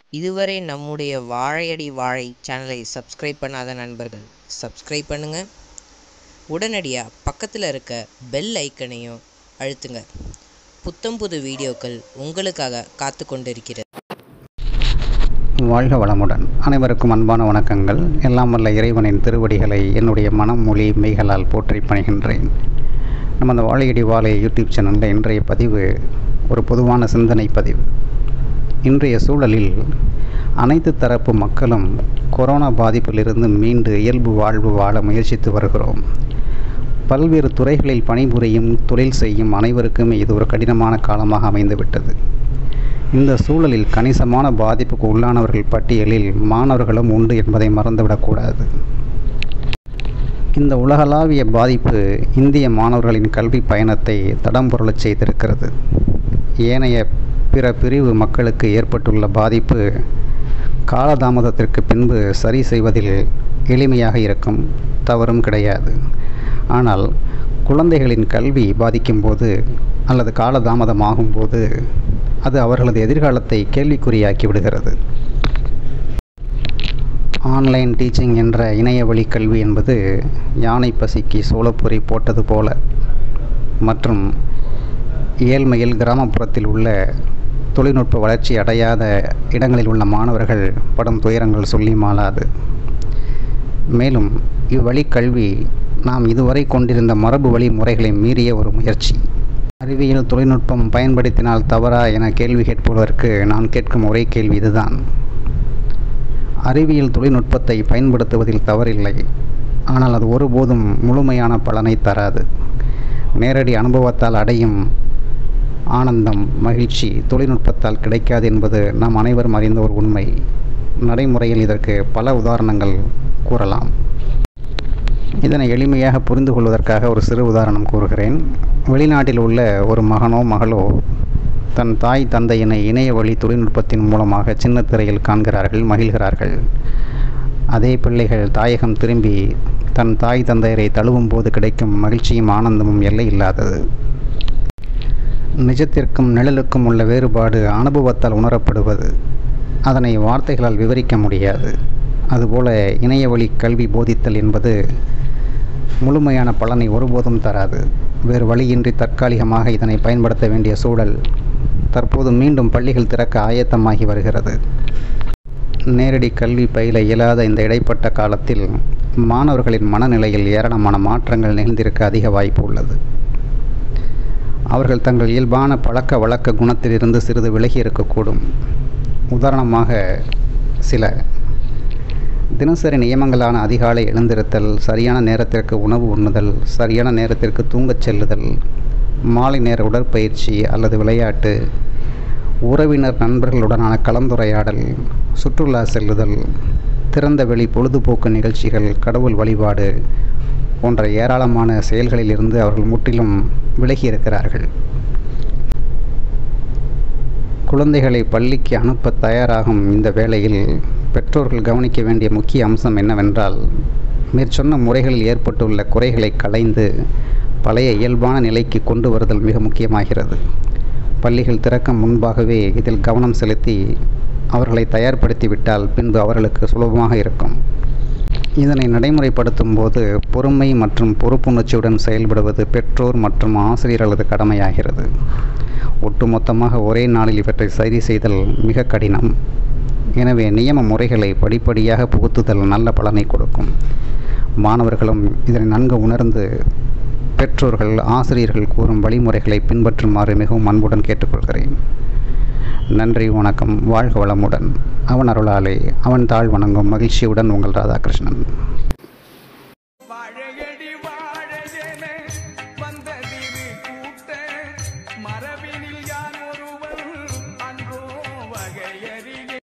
இதுவரை நம்முடைய வாழையடி வாழை சேனலை சப்ஸ்கிரைப் பண்ணாத நண்பர்கள் சப்ஸ்கிரைப் பண்ணுங்க உடனடியாக பக்கத்தில் இருக்க பெல் ஐக்கனையும் அழுத்துங்க புத்தம் புது வீடியோக்கள் உங்களுக்காக காத்து கொண்டிருக்கிறது வாழ்க வளமுடன் அனைவருக்கும் அன்பான வணக்கங்கள் எல்லாம் வல்ல இறைவனின் திருவடிகளை என்னுடைய மனம் மொழி மெய்களால் போற்றி பணிகின்றேன் நம்ம அந்த வாழையடி வாழை யூடியூப் சேனலில் இன்றைய பதிவு ஒரு பொதுவான சிந்தனை பதிவு இன்றைய சூழலில் அனைத்து தரப்பு மக்களும் கொரோனா பாதிப்பிலிருந்து மீண்டு இயல்பு வாழ்வு வாழ முயற்சித்து வருகிறோம் பல்வேறு துறைகளில் பணிபுரியும் தொழில் செய்யும் அனைவருக்குமே இது ஒரு கடினமான காலமாக அமைந்துவிட்டது இந்த சூழலில் கணிசமான பாதிப்புக்கு உள்ளானவர்கள் பட்டியலில் மாணவர்களும் உண்டு என்பதை மறந்துவிடக்கூடாது இந்த உலகளாவிய பாதிப்பு இந்திய மாணவர்களின் கல்வி பயணத்தை தடம்பொருளச் செய்திருக்கிறது ஏனைய பிற பிரிவு மக்களுக்கு ஏற்பட்டுள்ள பாதிப்பு காலதாமதத்திற்கு பின்பு சரி செய்வதில் எளிமையாக இருக்கும் தவறும் கிடையாது ஆனால் குழந்தைகளின் கல்வி பாதிக்கும்போது அல்லது காலதாமதமாகும்போது அது அவர்களது எதிர்காலத்தை கேள்விக்குறியாக்கி விடுகிறது ஆன்லைன் டீச்சிங் என்ற இணைய வழி கல்வி என்பது யானை பசிக்கு சோளப்பொறி போட்டது போல மற்றும் ஏழ்மையில் கிராமப்புறத்தில் உள்ள தொழில்நுட்ப வளர்ச்சி அடையாத இடங்களில் உள்ள மாணவர்கள் படும் துயரங்கள் சொல்லி மாளாது மேலும் இவ்வழி கல்வி நாம் இதுவரை கொண்டிருந்த மரபு வழி முறைகளை மீறிய ஒரு முயற்சி அறிவியல் தொழில்நுட்பம் பயன்படுத்தினால் தவறா என கேள்வி கேட்பவருக்கு நான் கேட்கும் ஒரே கேள்வி இதுதான் அறிவியல் தொழில்நுட்பத்தை பயன்படுத்துவதில் தவறில்லை ஆனால் அது ஒருபோதும் முழுமையான பலனை தராது நேரடி அனுபவத்தால் அடையும் ஆனந்தம் மகிழ்ச்சி தொழில்நுட்பத்தால் கிடைக்காது என்பது நாம் அனைவரும் அறிந்த ஒரு உண்மை நடைமுறையில் இதற்கு பல உதாரணங்கள் கூறலாம் இதனை எளிமையாக புரிந்து கொள்வதற்காக ஒரு சிறு உதாரணம் கூறுகிறேன் வெளிநாட்டில் உள்ள ஒரு மகனோ மகளோ தன் தாய் தந்தையினை இணைய வழி தொழில்நுட்பத்தின் மூலமாக சின்ன திரையில் காண்கிறார்கள் மகிழ்கிறார்கள் அதே பிள்ளைகள் தாயகம் திரும்பி தன் தாய் தந்தையரை தழுவும் போது கிடைக்கும் மகிழ்ச்சியும் ஆனந்தமும் எல்லை இல்லாதது நிஜத்திற்கும் நிழலுக்கும் உள்ள வேறுபாடு அனுபவத்தால் உணரப்படுவது அதனை வார்த்தைகளால் விவரிக்க முடியாது அதுபோல இணைய வழி கல்வி போதித்தல் என்பது முழுமையான பலனை ஒருபோதும் தராது வேறு வழியின்றி தற்காலிகமாக இதனை பயன்படுத்த வேண்டிய சூழல் தற்போது மீண்டும் பள்ளிகள் திறக்க ஆயத்தமாகி வருகிறது நேரடி கல்வி பயில இயலாத இந்த இடைப்பட்ட காலத்தில் மாணவர்களின் மனநிலையில் ஏராளமான மாற்றங்கள் நிகழ்ந்திருக்க அதிக வாய்ப்பு உள்ளது அவர்கள் தங்கள் இயல்பான பழக்க வழக்க குணத்திலிருந்து சிறிது விலகி இருக்கக்கூடும் உதாரணமாக சில தினசரி நியமங்களான அதிகாலை எழுந்திருத்தல் சரியான நேரத்திற்கு உணவு உண்ணுதல் சரியான நேரத்திற்கு தூங்கச் செல்லுதல் மாலை நேர உடற்பயிற்சி அல்லது விளையாட்டு உறவினர் நண்பர்களுடனான கலந்துரையாடல் சுற்றுலா செல்லுதல் திறந்த வெளி பொழுதுபோக்கு நிகழ்ச்சிகள் கடவுள் வழிபாடு போன்ற ஏராளமான செயல்களிலிருந்து அவர்கள் முற்றிலும் விலகி இருக்கிறார்கள் குழந்தைகளை பள்ளிக்கு அனுப்ப தயாராகும் இந்த வேளையில் பெற்றோர்கள் கவனிக்க வேண்டிய முக்கிய அம்சம் என்னவென்றால் மேற்சொன்ன முறைகளில் ஏற்பட்டுள்ள குறைகளை களைந்து பழைய இயல்பான நிலைக்கு கொண்டு வருதல் மிக முக்கியமாகிறது பள்ளிகள் திறக்கும் முன்பாகவே இதில் கவனம் செலுத்தி அவர்களை தயார்படுத்திவிட்டால் பின்பு அவர்களுக்கு சுலபமாக இருக்கும் இதனை நடைமுறைப்படுத்தும் போது பொறுமை மற்றும் பொறுப்புணர்ச்சியுடன் செயல்படுவது பெற்றோர் மற்றும் ஆசிரியர்களது கடமையாகிறது ஒட்டுமொத்தமாக ஒரே நாளில் இவற்றை சரி செய்தல் மிக கடினம் எனவே நியம முறைகளை படிப்படியாக புகுத்துதல் நல்ல பலனை கொடுக்கும் மாணவர்களும் இதனை நன்கு உணர்ந்து பெற்றோர்கள் ஆசிரியர்கள் கூறும் வழிமுறைகளை பின்பற்றுமாறு மிகவும் அன்புடன் கேட்டுக்கொள்கிறேன் நன்றி வணக்கம் வாழ்க வளமுடன் அவன் அருளாலே அவன் தாழ் வணங்கும் மகிழ்ச்சியுடன் உங்கள் ராதாகிருஷ்ணன்